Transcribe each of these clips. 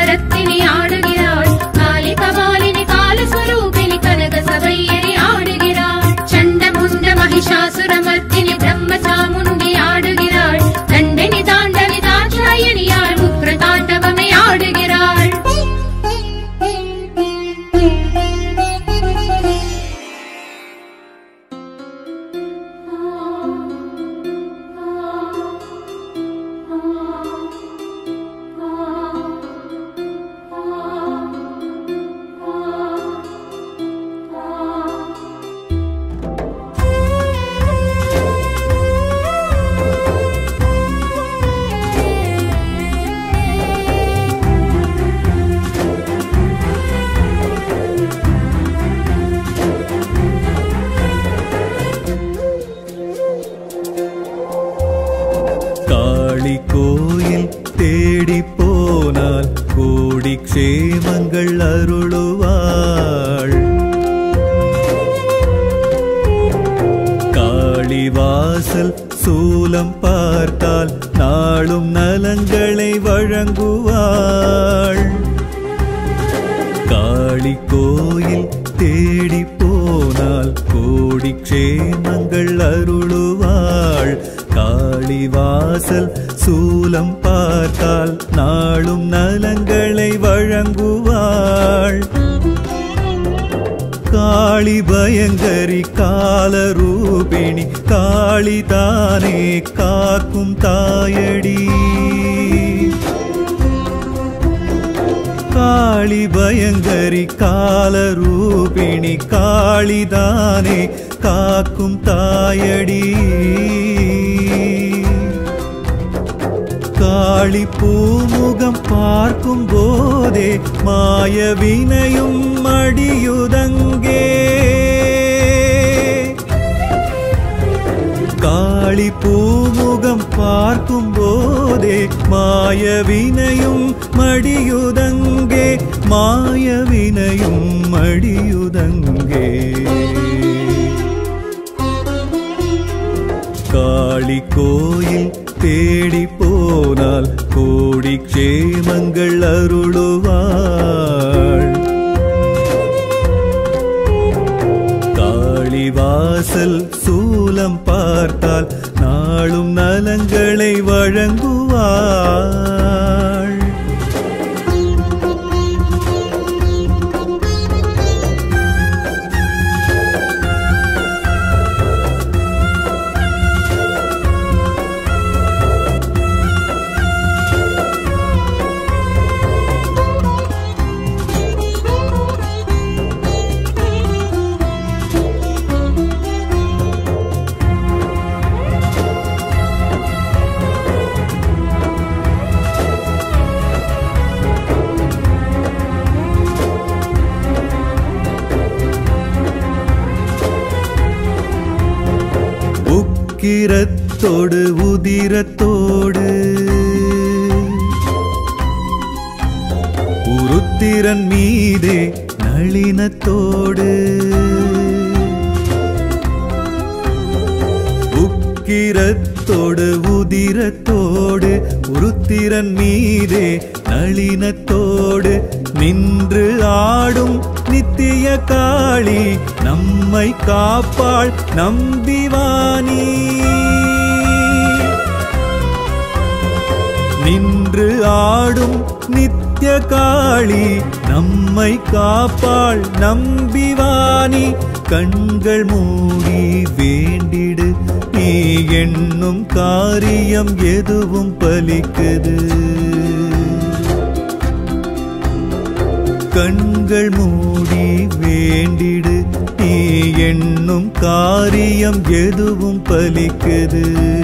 கரத்தினை ஆடுகிறாள் காளி கபாலினி காலஸ்வரூபிணி கனக சபையனை ஆடுகிறாள் சண்ட முண்ட மகிஷாசுரமர்த்தினி பிரம்ம சாமுண்டி ஆடுகிறாள் தண்டனி தாண்டவி தாட்சாயணியாள் உக்ர தாண்டவமை ஆடுகிறாள் காளி கோயில் தேடி போனால் கோடி க்ஷேமங்கள் அருளுவாள் காளிவாசல் சூலம் பார்த்தால் நாளும் நலங்களை வழங்குவாள் காளி கோயில் தேடி போனால் கோடி க்ஷேமங்கள் அருளுவாள் காளிவாசல் சூலம் பார்த்தால் நாளும் நலங்களை வழங்குவாள் காளி பயங்கரி காலரூபிணி காளிதானே காக்கும் தாயடி காளி பயங்கரி காலரூபிணி காளிதானே காக்கும் தாயடி காளி பூமுகம் பார்க்கும் போதே மாய வினையும் மடியுதங்கே காளி பூமுகம் பார்க்கும் போதே மாய வினையும் மடியுதங்கே மாய வினையும் மடியுதங்கே காளி கோயில் தேடி போனால் கோடி க்ஷேமங்கள் அருளுவாள் காளிவாசல் சூலம் பார்த்தால் நாளும் நலங்களை வழங்குவாள் உக்கிரத்தோடு உதிரத்தோடு உருத்திரன் மீதே நளினத்தோடு உக்கிரத்தோடு உதிரத்தோடு உருத்திரன் மீதே நளினத்தோடு நின்று ஆடும் நித்திய காளி நம்மை காப்பாள் நம்பிவானி நின்று ஆடும் நித்திய காளி நம்மை காப்பாள் நம்பிவானி கண்கள் மூடி வேண்டிடு நீ எண்ணும் காரியம் எதுவும் பலிக்குது கண்கள் மூடி வேண்டிடு நீ எண்ணும் காரியம் எதுவும் பலிக்குது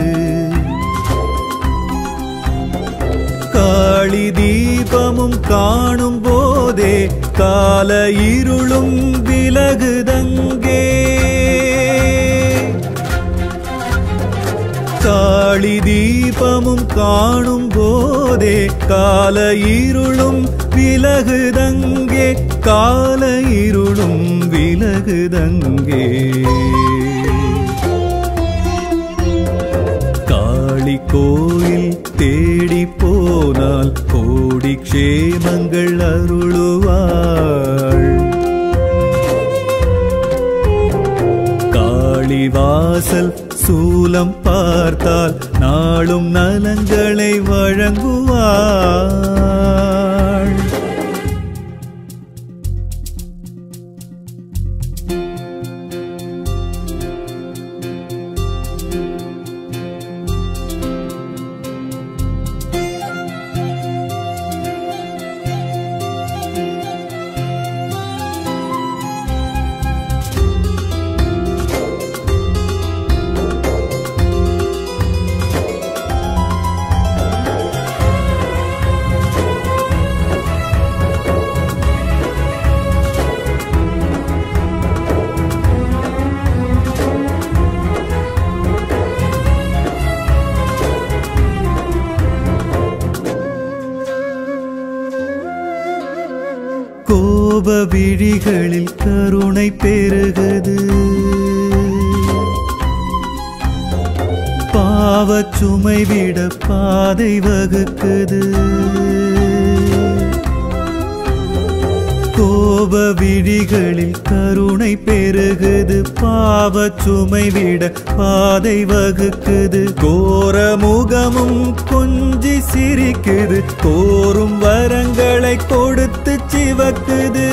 காளி தீபமும் காணும் போதே கால இருளும் விலகுதங்கே காளி தீபமும் காணும் போதே கால இருளும் விலகுதங்கே கால இருளும் விலகுதங்கே காளி கோயில் தேடி போனால் கோடி க்ஷேமங்கள் அருளுவாள் காளிவாசல் சூலம் பார்த்தால் நாளும் நலங்களை வழங்குவாள் கோப விழிகளில் கருணை பெருகுது பாவச் சுமை விட பாதை வகுக்குது கோப விழிகளில் கருணை பெருகுது பாவச் சுமை விட பாதை வகுக்குது கோர முகமும் கொஞ்சி சிரிக்குது கோரும் வரங்களை கொடுத்து சிவக்குது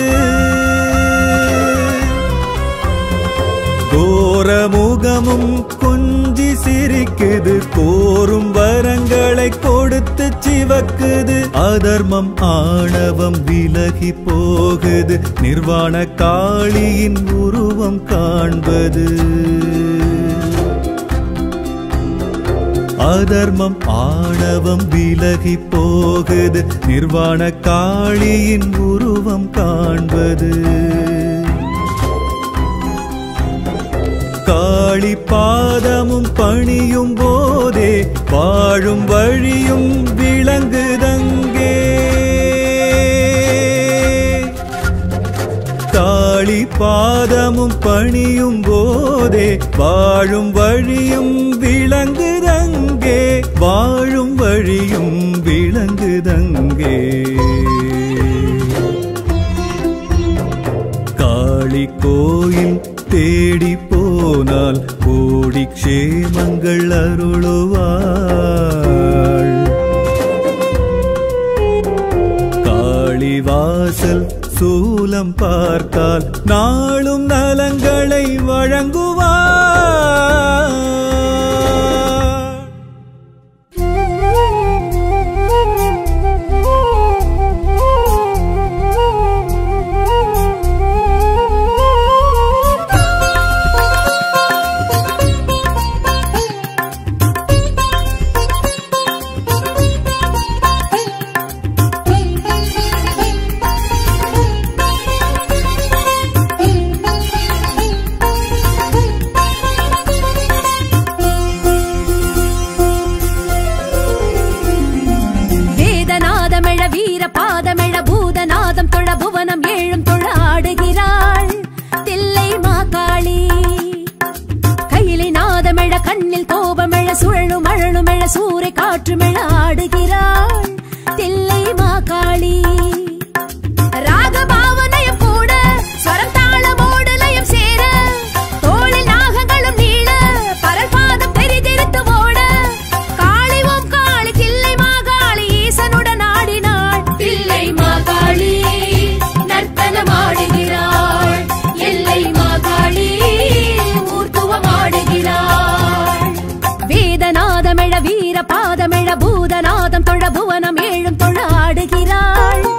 கோர முகமும் கொஞ்சி சிரிக்குது கோரும் வரங்களை கொடுத்து சிவக்குது அதர்மம் ஆணவம் விலகி போகுது நிர்வாண காளியின் உருவம் காண்பது அதர்மம் ஆணவம் விலகி போகுது நிர்வாண காளியின் உருவம் காண்பது காளி பாதமும் பணியும் போதே வாழும் வழியும் விளங்குதங்கே காளி பாதமும் பணியும் போதே வாழும் வழியும் விளங்குதங்கே வாழும் வழியும் விளங்குதங்கே காளி கோயில் தேடி போனால் கோடி க்ஷேமங்கள் அருளுவாள் காளிவாசல் சூலம் பார்த்தால் நாளும் நலங்களை வழங்குவாள் வேதநாதமெழ வீர பாதமெழ பூதநாதம் தொழ புவனம் ஏழும் தொழ ஆடுகிறாள் தில்லை மாகாளி கையிலை நாதமெழ கண்ணில் கோபமெழ சுழலும் அழலுமெழ சூறை காற்றுமெழ ஆடுகிறாள் தில்லை மாகாளி ராகபாவனயம் கூட ஸ்வரம் தாளமோடு லயம் சேர தோளில் நாகங்களும் நீள பரல் பாதம் தெரிதிருத்து ஓட காளி ஓம் காளி தில்லை மாகாளி ஈசனுடன் ஆடினாள் தில்லை மாகாளி நர்த்தனமாடுகிறாள் எல்லை மாகாளி ஊர்த்துவமாடுகிறாள் வேதநாதமெழ வீர பாதமெழ பூதநாதம் தொழ புவனம் ஏழும் தொழ ஆடுகிறாள்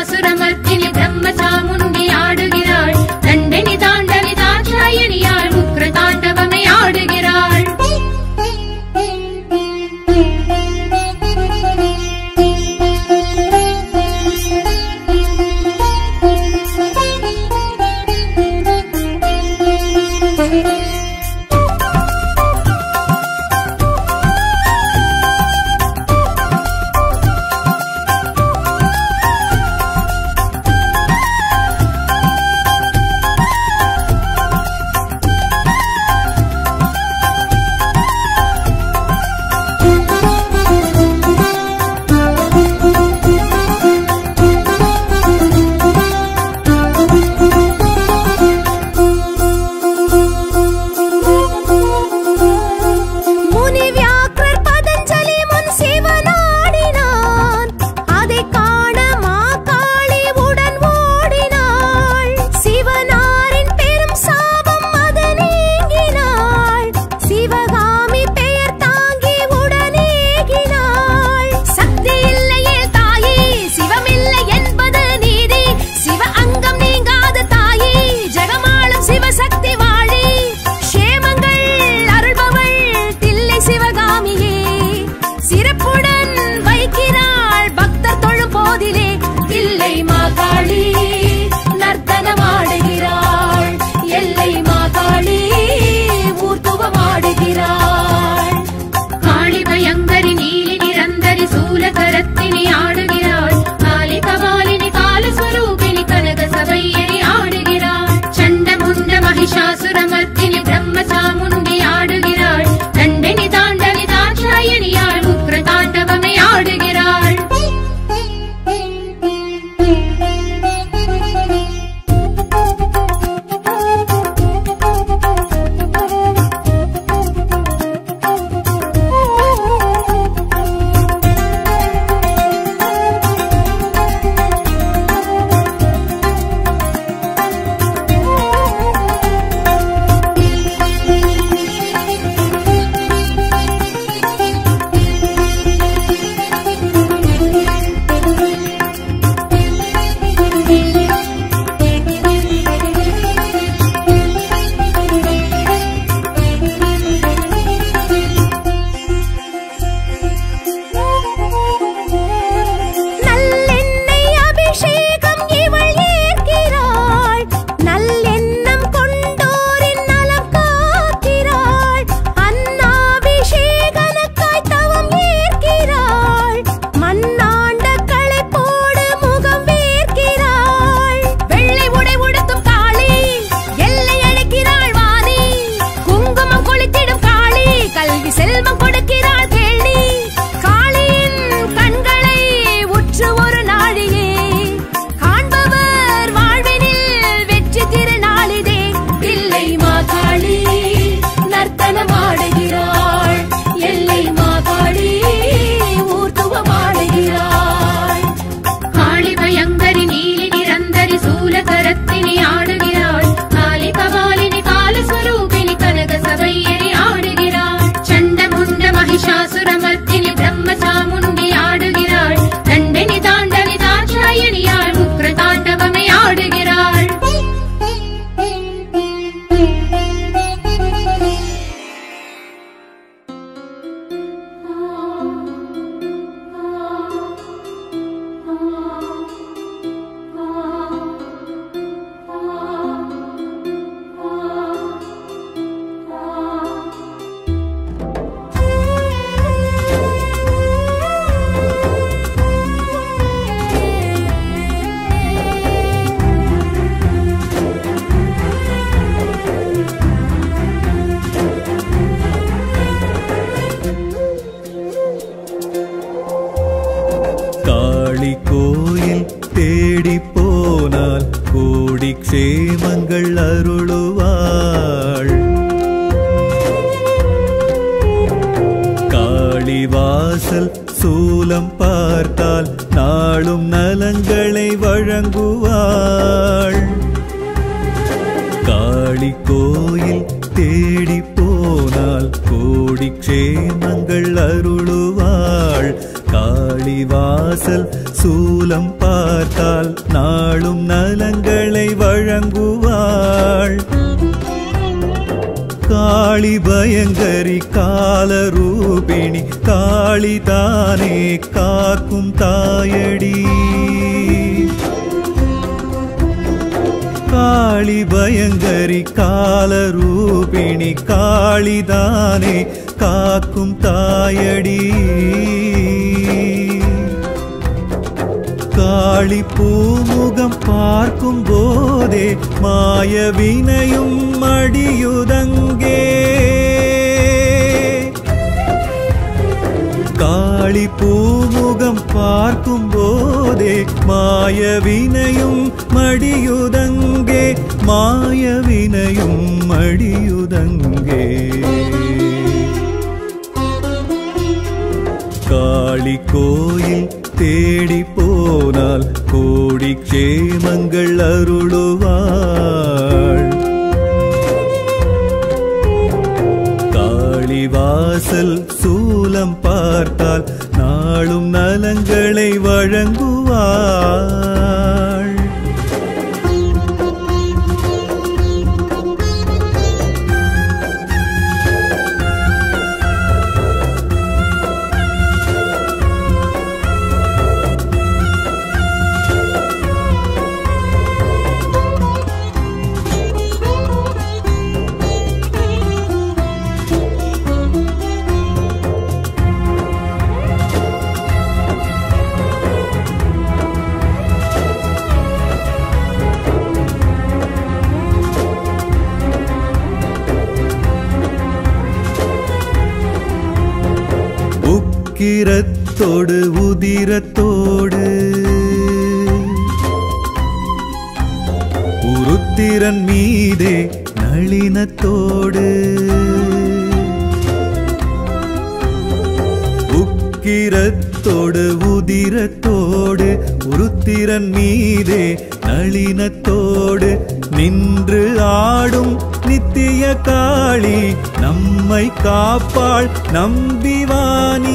மகிஷாசுரமர்த்தினி பிரம்மசாமுண்டி ஆடுகிறாள் தண்டனி தாண்டவி தாட்சாயணியால் உக்ர தாண்டவமை ஆடுகிறாள் முனி வியாக்ரர் பதஞ்சலி முன் சிவனாடினான் அதைக் காண மாகாளி உடன் ஓடினாள் சிவனாரின் பெரும் சாபம் அது நீங்கினாள் சிவகாமி பெயர் தாங்கி உடனேகினாள் சக்தி இல்லையே தாயே சிவமில்லை என்பது நீதி சிவ அங்கம் நீங்காத தாயே ஜெகமாளும் சிவசக்தி வாழி க்ஷேமங்கள் அருள்பவள் தில்லை சிவகாமியே சிறப்புடன் வைக்கிறாள் பக்தர் தொழும் போதிலே தில்லை மாகாளி நர்த்தனமாடுகிறாள் எல்லை மாகாளி ஊர்த்துவமாடுகிறாள் காளி பயங்கரி நீலி நிரந்தரி சூலகரத்தினி ஆடுகிறாள் காளி கபாலினி காலஸ்வரூபிணி கனக சபையரி ஆடுகிறாள் சண்ட முண்ட மகிஷாசுரமர்த்தினி பிரம்மசாமுண்டி ஆடுகிறாள் தண்டனி தாண்டவி தாட்சாயணியால் உக்ர தாண்டவமை ஆடுகிறாள் நல்லெண்ணெய் அபிஷேகம் இவள் ஏற்கிறாள் நல்லெண்ணம் கொண்டோரின் நலம் காக்கிறாள் அன்னாபிஷேகனுக்காய் தவம் ஏற்கிறாள் மண்ணாண்ட களைப்போடு முகம் வேர்க்கிறாள் வெள்ளை உடை உடுத்தும் காளி எல்லை அழைக்கிறாள் வாணி குங்குமம் கொளுத்திடும் காளி கல்வி செல்வம் கொடுக்கிறாள் கேள்வி காளியின் கண்களை உற்று ஒரு நாழியே காண்பவர் வாழ்வினில் வெற்றி திருநாளிதே தில்லை மாகாளி நர்த்தனமாடுகிறாள் எல்லை மாகாளி ஊர்த்துவமாடுகிறாள் காளி பயங்கரி நீலி நிரந்தரி சூலகரத்தினி ஆடுகிறாள் காளி கபாலினி காலஸ்வரூபிணி கனக சபையரி ஆடுகிறாள் சண்ட முண்ட மகிஷாசுரமர்த்தினி பிரம்மசாமுண்டி ஆடுகிறாள் தண்டனி தாண்டவி தாட்சாயணியால் உக்ர தாண்டவமை ஆடுகிறாள் காளி கோயில் தேடி போனால் கோடி க்ஷேமங்கள் அருளுவாள் காளிவாசல் சூலம் பார்த்தால் நாளும் நலங்களை வழங்குவாள் காளி கோயில் தேடி போனால் கோடி க்ஷேமங்கள் அருளுவாள் காளி காளிவாசல் சூலம் பார்த்தால் நாளும் நலங்களை வழங்குவாள் காளி பயங்கரி காலரூபிணி காளி தானே காக்கும் தாயடி காளி பயங்கரி காலரூபிணி காளிதானே காக்கும் தாயடி காளி பூமுகம் பார்க்கும் போதே மாய வினையும் மடியுதங்கே காளி பூமுகம் பார்க்கும் போதே மாய வினையும் மடியுதங்கே மாய வினையும் மடியுதங்கே காளி கோயில் தேடி போனால் கோடி க்ஷேமங்கள் அருளுவாள் காளிவாசல் சூலம் பார்த்தால் நாளும் நலங்களை வழங்குவாள் உக்கிரத்தோடு உதிரத்தோடு உருத்திரன் மீதே நளினத்தோடு உக்கிரத்தோடு உதிரத்தோடு உருத்திரன் மீதே நளினத்தோடு நின்று ஆடும் நித்திய காளி நம்மை காப்பாள் நம்பிவானி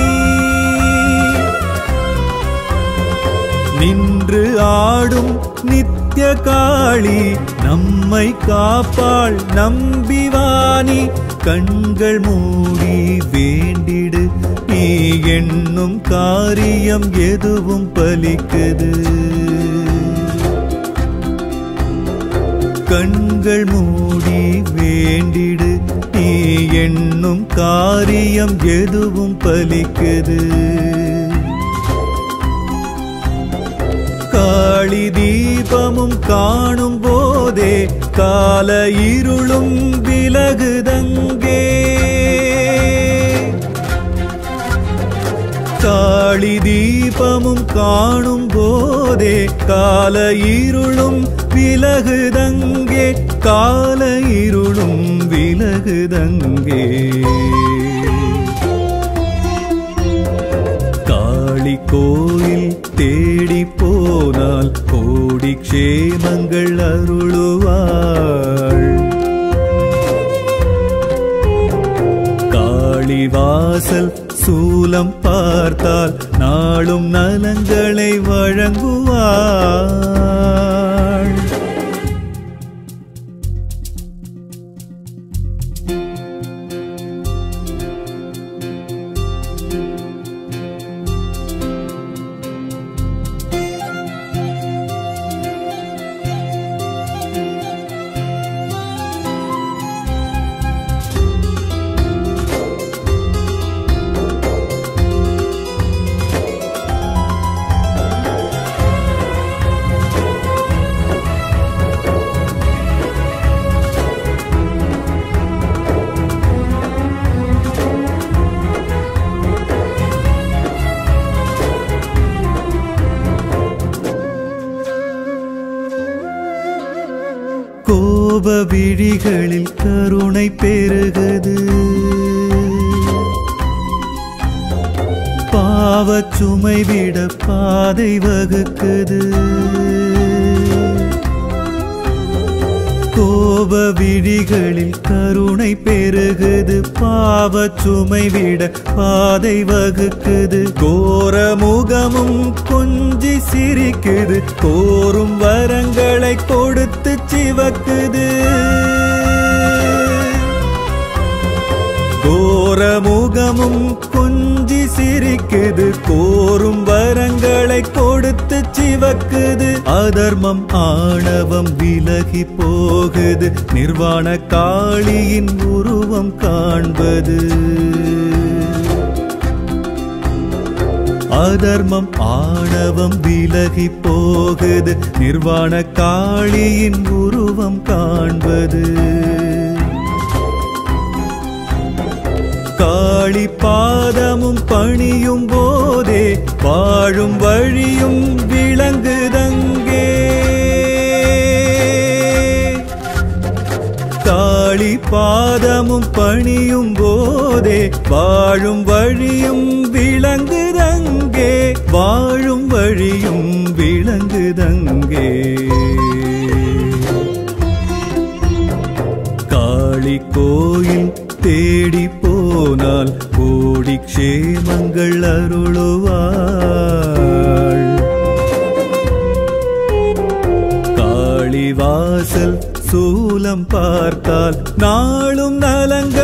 நின்று ஆடும் நித்திய காளி நம்மை காப்பாள் நம்பிவானி கண்கள் மூடி வேண்டிடு நீ எண்ணும் காரியம் எதுவும் பலிக்குது கண்கள் மூடி வேண்டிடு நீ எண்ணும் காரியம் எதுவும் பலிக்குது காளி தீபமும் காணும் போதே கால இருளும் விலகுதங்கே காளி தீபமும் காணும் போதே கால இருளும் விலகுதங்கே கால இருளும் விலகுதங்கே காளி கோயில் தேடி போனால் கோடி க்ஷேமங்கள் அருளுவாள் காளிவாசல் சூலம் பார்த்தால் நாளும் நலங்களை வழங்குவாள் கோப விழிகளில் கருணை பெருகுது பாவச் சுமை விட பாதை வகுக்குது கோப விழிகளில் கருணை பெருகுது பாவச் சுமை விட பாதை வகுக்குது கோர முகமும் கொஞ்சி சிரிக்குது கோரும் வரங்களை கொடுத்து சிவக்குது கோர முகமும் கொஞ்சி சிரிக்குது கோரும் வரங்களை கொடுத்து சிவக்குது அதர்மம் ஆணவம் விலகி போகுது நிர்வாண காளியின் உருவம் காண்பது அதர்மம் ஆணவம் விலகி போகுது நிர்வாண காளியின் உருவம் காண்பது காளி பாதமும் பணியும் போதே வாழும் வழியும் விளங்குதங்கே காளி பாதமும் பணியும் போதே வாழும் வழியும் விளங்குதங்கே வாழும் வழியும் விளங்குதங்கே காளி கோயில் தேடி போனால் கோடி க்ஷேமங்கள் அருளுவாள் காளிவாசல் சூலம் பார்த்தால் நாளும் நலங்கள்